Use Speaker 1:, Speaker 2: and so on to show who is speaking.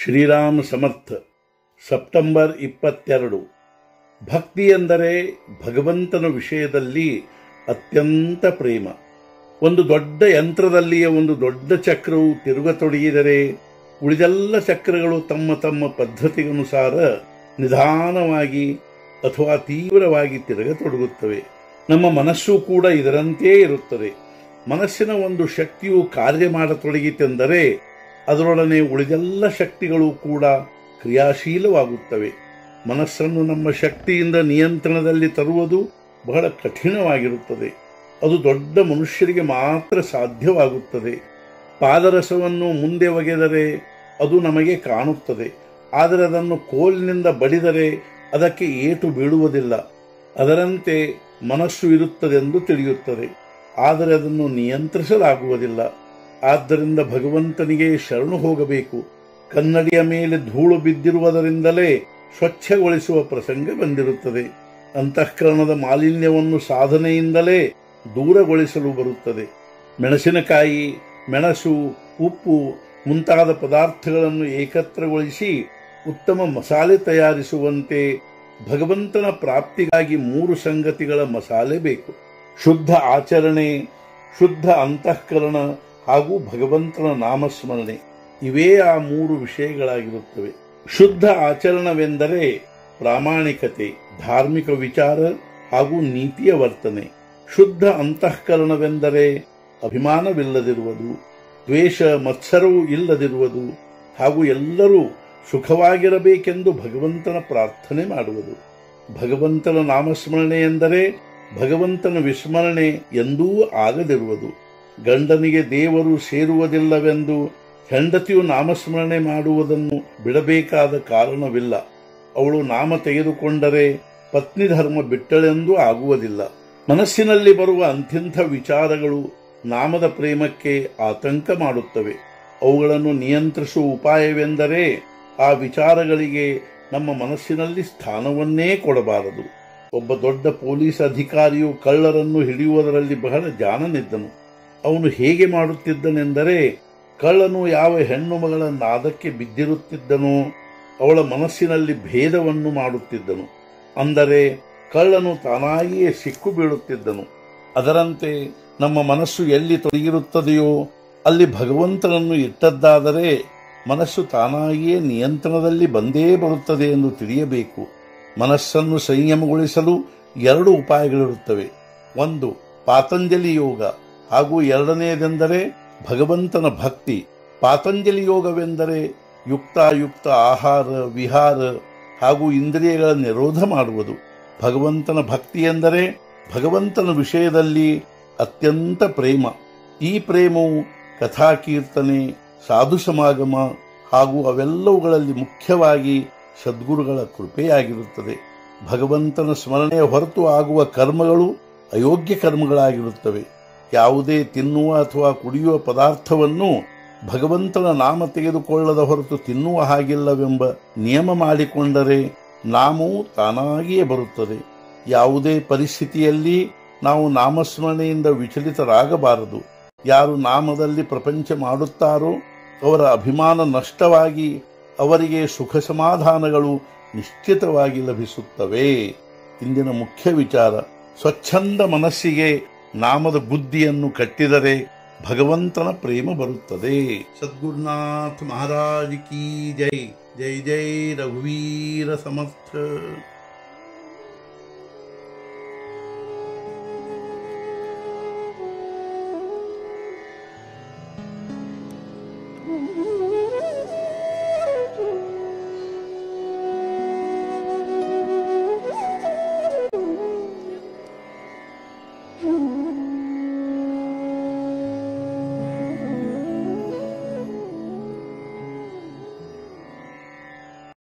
Speaker 1: ಶ್ರೀರಾಮ ಸಮರ್ಥ September ಇಪ್ಪತ್ತೆರಡು ಭಕ್ತಿ ಎಂದರೆ ಭಗವಂತನ ವಿಷಯದಲ್ಲಿ ಅತ್ಯಂತ ಪ್ರೇಮ ಒಂದು ದೊಡ್ಡ ಯಂತ್ರದಲ್ಲಿಯ ಒಂದು ದೊಡ್ಡ ಚಕ್ರವು ತಿರುಗತೊಡಗಿದರೆ ಉಳಿದೆಲ್ಲ ಚಕ್ರಗಳು ತಮ್ಮ ತಮ್ಮ ಪದ್ಧತಿಗನುಸಾರ ನಿಧಾನವಾಗಿ ಅಥವಾ ತೀವ್ರವಾಗಿ ತಿರುಗತೊಡಗುತ್ತವೆ ನಮ್ಮ ಮನಸ್ಸು ಕೂಡ ಇದರಂತೆಯೇ ಇರುತ್ತದೆ ಮನಸ್ಸಿನ ಒಂದು ಶಕ್ತಿಯು ಕಾರ್ಯ ಮಾಡತೊಡಗಿತೆಂದರೆ ಅದರೊಡನೆ ಉಳಿದೆಲ್ಲ ಶಕ್ತಿಗಳು ಕೂಡ ಕ್ರಿಯಾಶೀಲವಾಗುತ್ತವೆ ಮನಸ್ಸನ್ನು ನಮ್ಮ ಶಕ್ತಿಯಿಂದ ನಿಯಂತ್ರಣದಲ್ಲಿ ತರುವುದು ಬಹಳ ಕಠಿಣವಾಗಿರುತ್ತದೆ ಅದು ದೊಡ್ಡ ಮನುಷ್ಯರಿಗೆ ಮಾತ್ರ ಸಾಧ್ಯವಾಗುತ್ತದೆ ಪಾದರಸವನ್ನು ಮುಂದೆ ಒಗೆದರೆ ಅದು ನಮಗೆ ಕಾಣುತ್ತದೆ ಆದರೆ ಅದನ್ನು ಕೋಲಿನಿಂದ ಬಡಿದರೆ ಅದಕ್ಕೆ ಏಟು ಬೀಳುವುದಿಲ್ಲ ಅದರಂತೆ ಮನಸ್ಸು ಇರುತ್ತದೆಂದು ತಿಳಿಯುತ್ತದೆ ಆದರೆ ಅದನ್ನು ನಿಯಂತ್ರಿಸಲಾಗುವುದಿಲ್ಲ ಆದ್ದರಿಂದ ಭಗವಂತನಿಗೆ ಶರಣು ಹೋಗಬೇಕು ಕನ್ನಡಿಯ ಮೇಲೆ ಧೂಳು ಬಿದ್ದಿರುವುದರಿಂದಲೇ ಸ್ವಚ್ಛಗೊಳಿಸುವ ಪ್ರಸಂಗ ಬಂದಿರುತ್ತದೆ ಅಂತಃಕರಣದ ಮಾಲಿನ್ಯವನ್ನು ಸಾಧನೆಯಿಂದಲೇ ದೂರಗೊಳಿಸಲು ಬರುತ್ತದೆ ಮೆಣಸಿನಕಾಯಿ ಮೆಣಸು ಉಪ್ಪು ಮುಂತಾದ ಪದಾರ್ಥಗಳನ್ನು ಏಕತ್ರಗೊಳಿಸಿ ಉತ್ತಮ ಮಸಾಲೆ ತಯಾರಿಸುವಂತೆ ಭಗವಂತನ ಪ್ರಾಪ್ತಿಗಾಗಿ ಮೂರು ಸಂಗತಿಗಳ ಮಸಾಲೆ ಬೇಕು ಶುದ್ಧ ಆಚರಣೆ ಶುದ್ಧ ಅಂತಃಕರಣ ಹಾಗೂ ಭಗವಂತನ ನಾಮಸ್ಮರಣೆ ಇವೇ ಆ ಮೂರು ವಿಷಯಗಳಾಗಿರುತ್ತವೆ ಶುದ್ಧ ಆಚರಣವೆಂದರೆ ಪ್ರಾಮಾಣಿಕತೆ ಧಾರ್ಮಿಕ ವಿಚಾರ ಹಾಗೂ ನೀತಿಯ ವರ್ತನೆ ಶುದ್ಧ ಅಂತಃಕರಣವೆಂದರೆ ಅಭಿಮಾನವಿಲ್ಲದಿರುವುದು ದ್ವೇಷ ಮತ್ಸರವೂ ಇಲ್ಲದಿರುವುದು ಹಾಗೂ ಎಲ್ಲರೂ ಸುಖವಾಗಿರಬೇಕೆಂದು ಭಗವಂತನ ಪ್ರಾರ್ಥನೆ ಮಾಡುವುದು ಭಗವಂತನ ನಾಮಸ್ಮರಣೆ ಎಂದರೆ ಭಗವಂತನ ವಿಸ್ಮರಣೆ ಎಂದೂ ಆಗದಿರುವುದು ಗಂಡನಿಗೆ ದೇವರು ಸೇರುವುದಿಲ್ಲವೆಂದು ಹೆಂಡತಿಯು ನಾಮಸ್ಮರಣೆ ಮಾಡುವುದನ್ನು ಬಿಡಬೇಕಾದ ಕಾರಣವಿಲ್ಲ ಅವಳು ನಾಮ ತೆಗೆದುಕೊಂಡರೆ ಪತ್ನಿ ಧರ್ಮ ಬಿಟ್ಟಳೆಂದೂ ಆಗುವುದಿಲ್ಲ ಮನಸ್ಸಿನಲ್ಲಿ ಬರುವ ಅಂಥಿಂಥ ವಿಚಾರಗಳು ನಾಮದ ಪ್ರೇಮಕ್ಕೆ ಆತಂಕ ಮಾಡುತ್ತವೆ ಅವುಗಳನ್ನು ನಿಯಂತ್ರಿಸುವ ಉಪಾಯವೆಂದರೆ ಆ ವಿಚಾರಗಳಿಗೆ ನಮ್ಮ ಮನಸ್ಸಿನಲ್ಲಿ ಸ್ಥಾನವನ್ನೇ ಕೊಡಬಾರದು ಒಬ್ಬ ದೊಡ್ಡ ಪೊಲೀಸ್ ಅಧಿಕಾರಿಯು ಕಳ್ಳರನ್ನು ಹಿಡಿಯುವುದರಲ್ಲಿ ಬಹಳ ಜಾಣನಿದ್ದನು ಅವನು ಹೇಗೆ ಮಾಡುತ್ತಿದ್ದನೆಂದರೆ ಕಳ್ಳನು ಯಾವ ಹೆಣ್ಣು ಮಗಳ ನಾದಕ್ಕೆ ಬಿದ್ದಿರುತ್ತಿದ್ದನೋ ಅವಳ ಮನಸ್ಸಿನಲ್ಲಿ ಭೇದವನ್ನು ಮಾಡುತ್ತಿದ್ದನು ಅಂದರೆ ಕಳ್ಳನು ತಾನಾಗಿಯೇ ಸಿಕ್ಕು ಬೀಳುತ್ತಿದ್ದನು ಅದರಂತೆ ನಮ್ಮ ಮನಸ್ಸು ಎಲ್ಲಿ ತೊಡಗಿರುತ್ತದೆಯೋ ಅಲ್ಲಿ ಭಗವಂತನನ್ನು ಇಟ್ಟದ್ದಾದರೆ ಮನಸ್ಸು ತಾನಾಗಿಯೇ ನಿಯಂತ್ರಣದಲ್ಲಿ ಬಂದೇ ಬರುತ್ತದೆ ಎಂದು ತಿಳಿಯಬೇಕು ಮನಸ್ಸನ್ನು ಸಂಯಮಗೊಳಿಸಲು ಎರಡು ಉಪಾಯಗಳಿರುತ್ತವೆ ಒಂದು ಪಾತಂಜಲಿ ಯೋಗ ಹಾಗೂ ಎರಡನೆಯದೆಂದರೆ ಭಗವಂತನ ಭಕ್ತಿ ಪಾತಂಜಲಿ ಯೋಗವೆಂದರೆ ಯುಕ್ತಾಯುಕ್ತ ಆಹಾರ ವಿಹಾರ ಹಾಗೂ ಇಂದ್ರಿಯಗಳ ನಿರೋಧ ಮಾಡುವುದು ಭಗವಂತನ ಭಕ್ತಿ ಎಂದರೆ ಭಗವಂತನ ವಿಷಯದಲ್ಲಿ ಅತ್ಯಂತ ಪ್ರೇಮ ಈ ಪ್ರೇಮವು ಕಥಾಕೀರ್ತನೆ ಸಾಧು ಸಮಾಗಮ ಹಾಗೂ ಅವೆಲ್ಲವುಗಳಲ್ಲಿ ಮುಖ್ಯವಾಗಿ ಸದ್ಗುರುಗಳ ಕೃಪೆಯಾಗಿರುತ್ತದೆ ಭಗವಂತನ ಸ್ಮರಣೆಯ ಹೊರತು ಆಗುವ ಕರ್ಮಗಳು ಅಯೋಗ್ಯ ಕರ್ಮಗಳಾಗಿರುತ್ತವೆ ಯಾವುದೇ ತಿನ್ನುವ ಅಥವಾ ಕುಡಿಯುವ ಪದಾರ್ಥವನ್ನು ಭಗವಂತನ ನಾಮ ತೆಗೆದುಕೊಳ್ಳದ ಹೊರತು ತಿನ್ನುವ ಹಾಗಿಲ್ಲವೆಂಬ ನಿಯಮ ಮಾಡಿಕೊಂಡರೆ ನಾಮವು ತಾನಾಗಿಯೇ ಬರುತ್ತದೆ ಯಾವುದೇ ಪರಿಸ್ಥಿತಿಯಲ್ಲಿ ನಾವು ನಾಮಸ್ಮರಣೆಯಿಂದ ವಿಚಲಿತರಾಗಬಾರದು ಯಾರು ನಾಮದಲ್ಲಿ ಪ್ರಪಂಚ ಮಾಡುತ್ತಾರೋ ಅವರ ಅಭಿಮಾನ ನಷ್ಟವಾಗಿ ಅವರಿಗೆ ಸುಖ ಸಮಾಧಾನಗಳು ನಿಶ್ಚಿತವಾಗಿ ಲಭಿಸುತ್ತವೆ ಇಂದಿನ ಮುಖ್ಯ ವಿಚಾರ ಸ್ವಚ್ಛಂದ ಮನಸ್ಸಿಗೆ ನಾಮದ ಬುದ್ಧಿಯನ್ನು ಕಟ್ಟಿದರೆ ಭಗವಂತನ ಪ್ರೇಮ ಬರುತ್ತದೆ ಸದ್ಗುರುನಾಥ ಮಹಾರಾಜ್ ಕಿ ಜೈ ಜೈ ಜೈ ರಘುವೀರ ಸಮರ್ಥ